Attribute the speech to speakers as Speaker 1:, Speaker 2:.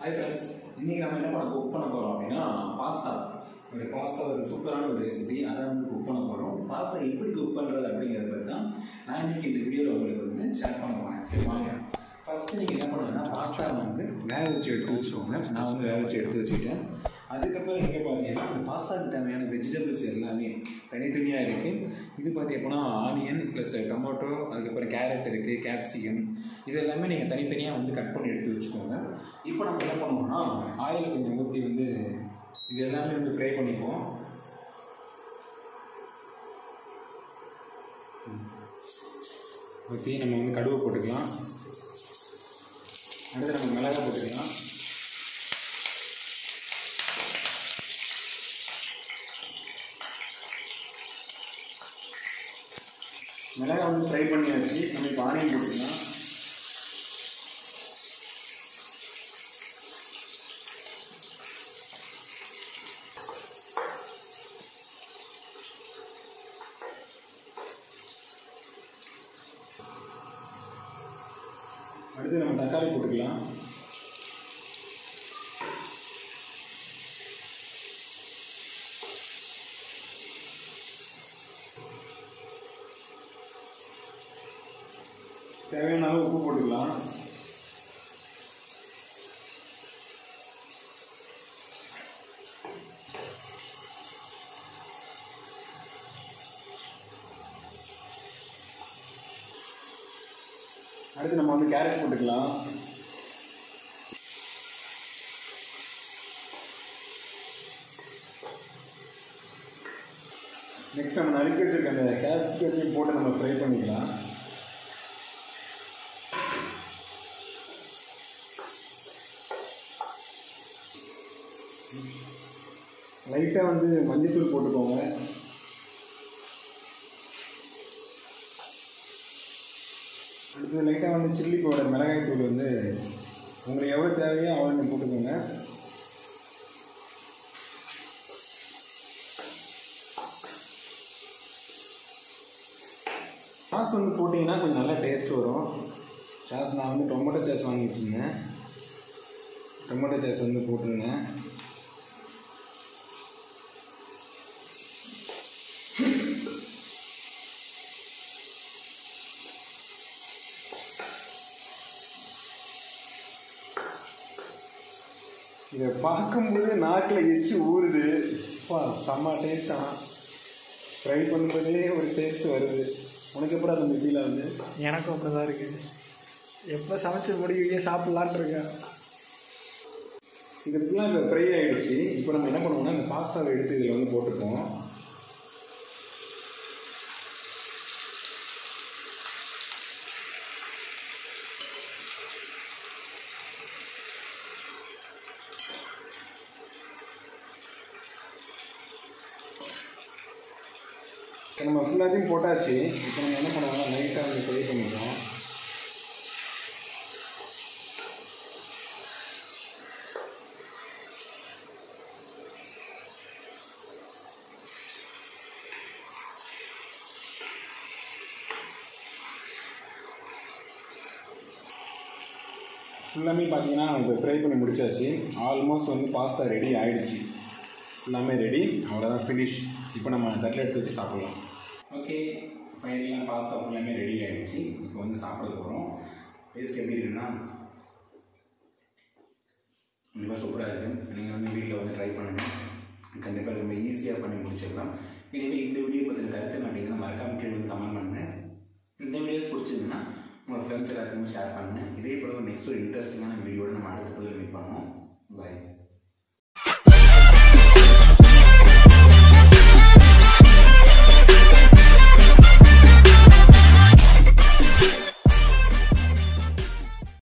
Speaker 1: hi friends இன்றைக்கி நம்ம என்ன பண்ண குக் பண்ண போகிறோம் அப்படின்னா பாஸ்தா ஒரு பாஸ்தா ஒரு சூப்பரான ஒரு ரெசிபி அதை வந்து குக் பண்ண போகிறோம் பாஸ்தா எப்படி குக் பண்ணுறது அப்படிங்கிறத பற்றி தான் நான் இன்றைக்கி இந்த வீடியோவில் உங்களுக்கு வந்து ஷேர் பண்ண போகிறேன் சரி வாங்க ஃபஸ்ட்டு நீங்கள் என்ன பண்ணுங்கன்னா பாஸ்தா வந்து வேக வச்சு எடுத்து வச்சுக்கோங்க நான் வந்து வேக வச்சு எடுத்து வச்சுட்டேன் அதுக்கப்புறம் இங்கே பார்த்தீங்கன்னா அந்த பாஸ்தாவுக்கு தேவையான வெஜிடபிள்ஸ் எல்லாமே தனித்தனியாக இருக்குது இது பார்த்தீங்கன்னா ஆனியன் ப்ளஸ் டொமேட்டோ அதுக்கப்புறம் கேரட் இருக்குது கேப்சிகம் இது எல்லாமே நீங்கள் தனித்தனியாக வந்து கட் பண்ணி எடுத்து வச்சுக்கோங்க இப்போ நம்ம என்ன பண்ணுவோம்னா ஆயில் கொஞ்சம் ஊற்றி வந்து இது எல்லாமே வந்து ஃப்ரை பண்ணிப்போம் ஊற்றி நம்ம வந்து கடுவை போட்டுக்கலாம் அடுத்து நம்ம மிளகா போட்டுக்கலாம் மிளகா வந்து ஃப்ரை பண்ணியாச்சு நம்ம இப்போ ஆனியன் போட்டுக்கலாம் அடுத்து நம்ம தக்காளி போட்டுக்கலாம் தேவையான அளவு உப்பு போட்டுக்கலாம் அடுத்து நம்ம வந்து கேரட் போட்டுக்கலாம் நெக்ஸ்ட் நம்ம நறுக்கி வச்சிருக்க அந்த கேப்சிகத்தையும் போட்டு நம்ம ஃப்ரை பண்ணிக்கலாம் லைட்டாக வந்து மஞ்சத்தூள் போட்டுக்கோங்க அடுத்து லைட்டாக வந்து சில்லி பவுடர் மிளகாய் தூள் வந்து உங்களுக்கு எவ்வளோ தேவையோ அவ்வளோ நீங்கள் போட்டுக்கோங்க சாஸ் வந்து போட்டிங்கன்னா கொஞ்சம் நல்லா டேஸ்ட் வரும் சாஸ் நான் வந்து டொமேட்டோ சாஸ் வாங்கி வச்சுருந்தேன் டொமேட்டோ சாஸ் வந்து போட்டுருங்க இதை பார்க்கும்போது நாக்கில் எச்சு ஊறுது அப்பா செம்ம டேஸ்டாக ஃப்ரை பண்ணுறதே ஒரு டேஸ்ட் வருது உனக்கு எப்படி அந்த ஃபீல் ஆகுது
Speaker 2: எனக்கும் அப்படி தான் இருக்குது எப்போ சமைச்சு முடியுங்க சாப்பிட்லான் இருக்கேன்
Speaker 1: இது ஃபுல்லாக இப்போ ஃப்ரை ஆகிடுச்சு இப்போ நம்ம என்ன பண்ணுவோம்னா இந்த பாஸ்தாவை எடுத்து இதில் வந்து போட்டுப்போம் இப்போ நம்ம ஃபுல்லாத்தையும் போட்டாச்சு இப்போ நம்ம என்ன பண்ணுவோம்னா லைட்டாக வந்து ஃப்ரை பண்ணிடுவோம் ஃபுல்லாமே பார்த்தீங்கன்னா இப்போ ஃப்ரை பண்ணி முடிச்சாச்சு ஆல்மோஸ்ட் வந்து பாஸ்தா ரெடி ஆயிடுச்சு எல்லாமே ரெடி அவ்வளோதான் ஃபினிஷ் இப்போ நம்ம தட்டில் எடுத்து வச்சு சாப்பிட்லாம் ஓகே ஃபைனலாக பாஸ்தா ஃபுல்லாமே ரெடி ஆயிடுச்சு இப்போ வந்து சாப்பிட போகிறோம் டேஸ்ட் எப்படி இருக்குன்னா கண்டிப்பாக சூப்பராக இருக்குது நீங்கள் வந்து வீட்டில் வந்து ட்ரை பண்ணுங்கள் கண்டிப்பாக ரொம்ப ஈஸியாக பண்ணி முடிச்சிடலாம் எனவே இந்த வீடியோ பற்றின கருத்து அப்படிங்கிறத மறக்காம கீழே வந்து கமெண்ட் பண்ணுங்கள் இந்த வீடியோஸ் பிடிச்சிருந்துன்னா உங்கள் ஃப்ரெண்ட்ஸ் எல்லாத்துக்குமே ஷேர் பண்ணுங்கள் இதே போல ஒரு நெக்ஸ்ட் ஒரு இன்ட்ரெஸ்டிங்கான வீடியோட நம்ம அடுத்த பதிவில் மீட் பண்ணுவோம் பாய்